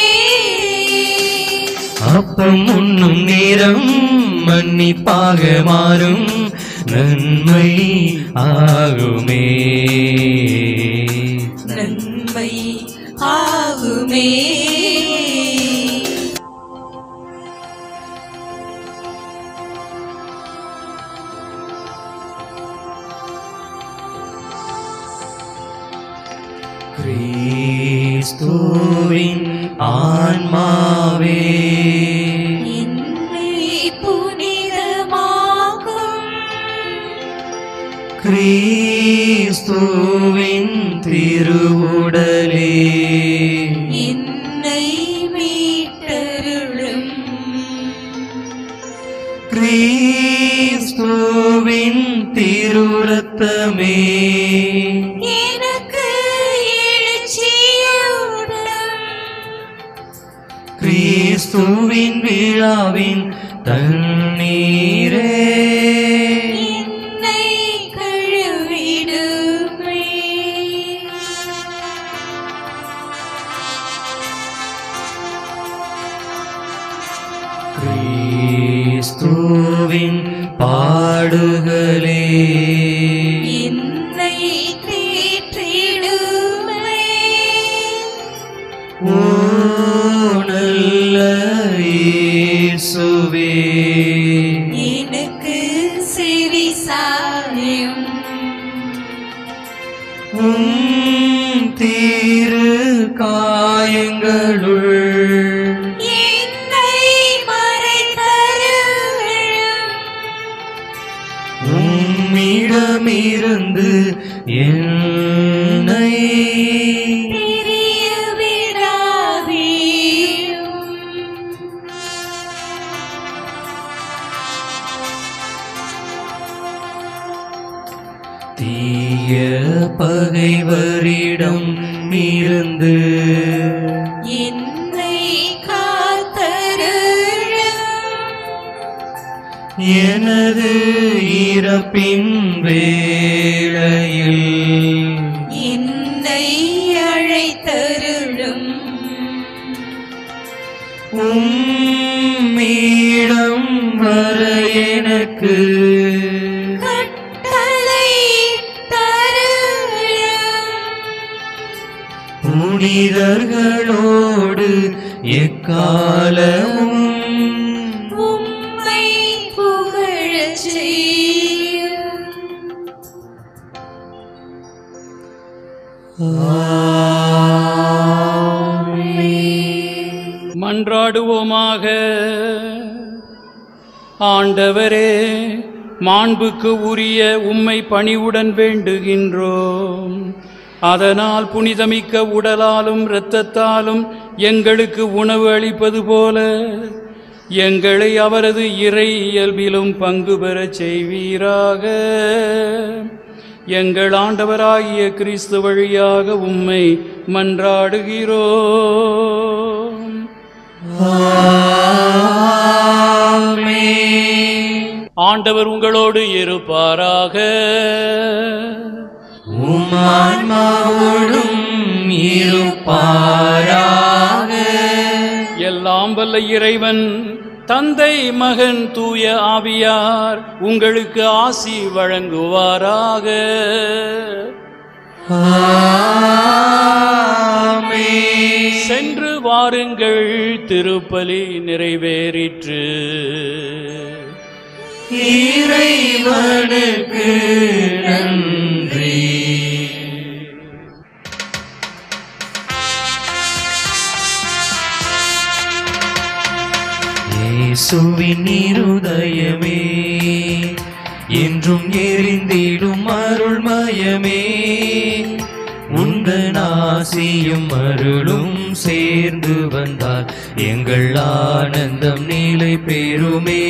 Speaker 3: அப்பம் உண்ணும் நேரம் மன்னிப்பாக மாறும் நன்மை ஆகுமே
Speaker 7: நன்மை ஆகுமே
Speaker 3: கிறிஸ்துவின் ஆன்மாவே
Speaker 7: என்னை புனிதமாக்கும்
Speaker 3: கிறிஸ்துவின் திருவுடலே
Speaker 7: என்னை மீட்டருளும்
Speaker 3: கிறிஸ்துவின் திருரத்தமே
Speaker 7: எனக்கு எழுச்சியுடன்
Speaker 3: கிறிஸ்துவின் விழாவின் தண்ணீரே
Speaker 7: என்னை கழுவிடுமே
Speaker 3: கிறிஸ்துவின் பாடுகளே
Speaker 7: என்னை தேற்றிடுமே
Speaker 3: ஓ நல்ல இயேசுவே
Speaker 7: எனக்கு செவி சாயும்
Speaker 3: உம் திரு காயங்களுள்
Speaker 7: என்னை மறைத்தருளும்
Speaker 3: உம்மிடமிருந்து என்னை
Speaker 7: பிரிய விடாதேயும்
Speaker 3: தீய பகைவரிடம் இருந்து
Speaker 7: என்னை காத்தருளும்
Speaker 3: எனது இறப்பின் வேளையில்
Speaker 7: என்னை அழைத்தருளும்
Speaker 3: உம்மிடம் வர எனக்கு
Speaker 7: கட்டளை தருளும்
Speaker 3: புனிதர்களோடு எக்காலமும்
Speaker 7: உம்மை புகழச் செய்யும்
Speaker 4: மன்றாடுவோமாக ஆண்டவரே மாண்புக்கு உரிய உம்மை பணிவுடன் வேண்டுகின்றோம் அதனால் புனிதமிக்க உடலாலும் இரத்தத்தாலும் எங்களுக்கு உணவு அளிப்பது போல எங்களை அவரது இறை இயல்பிலும் பங்கு பெறச் செய்வீராக எங்கள் ஆண்டவராகிய கிறிஸ்து வழியாக உம்மை மன்றாடுகிறோம் ஆண்டவர் உங்களோடு இருப்பாராக
Speaker 3: உம்மான்மாவோடும் இருப்பாராக
Speaker 4: எல்லாம் வல்ல இறைவன் தந்தை மகன் தூய ஆவியார் உங்களுக்கு ஆசி வழங்குவாராக சென்று வாருங்கள் திருப்பலி நிறைவேறிற்று
Speaker 3: இறைவனுக்கு நன்றி இயேசுவின் இருதயமே என்றும் எரிந்திடும் அருள்மயமே உந்த நாசியும் அருளும் சேர்ந்து வந்தால் எங்கள் ஆனந்தம் நிலை பெறுமே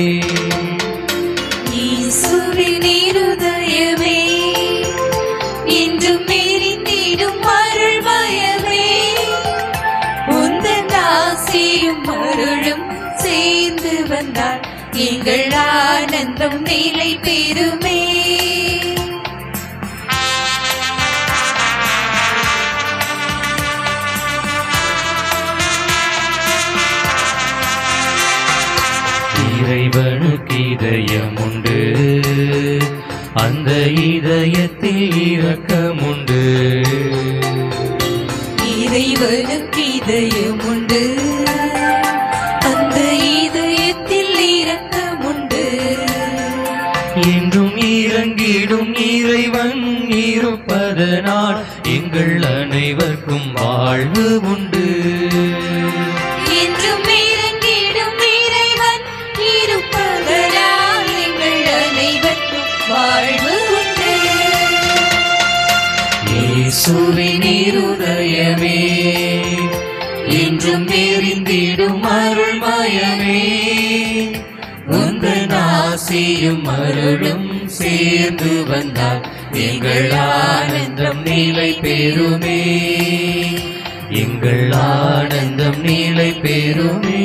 Speaker 7: இயேசுவின் இருதயமே இன்றும் எரிந்திடும் அருள்மயமே உந்தன் ஆசியும் அருளும் சேர்ந்து வந்தால் எங்கள் ஆனந்தம் நிலை பெறுமே
Speaker 3: இறைவனுக்கு இதயம் உண்டு அந்த இதயத்தில் இரக்கமுண்டு
Speaker 7: இறைவனுக்கு இதயம் உண்டு அந்த இதயத்தில் இரக்கமுண்டு
Speaker 3: என்றும் இறங்கிடும் இறைவன் இருப்பதனால் எங்கள் அனைவருக்கும் வாழ்வு உண்டு
Speaker 7: என்றும் இறங்கிடும் இறைவன் இருப்பதனால் எங்கள் அனைவருக்கும் வாழ்வு உண்டு
Speaker 3: இயேசுவின் இருதயமே என்றும் எரிந்திடும் அருள்மயமே உந்தன் ஆசியும் அருளும் சேர்ந்து வந்தால் எங்கள் ஆனந்தம் நிலை பெறுமே எங்கள் ஆனந்தம் நிலை பெறுமே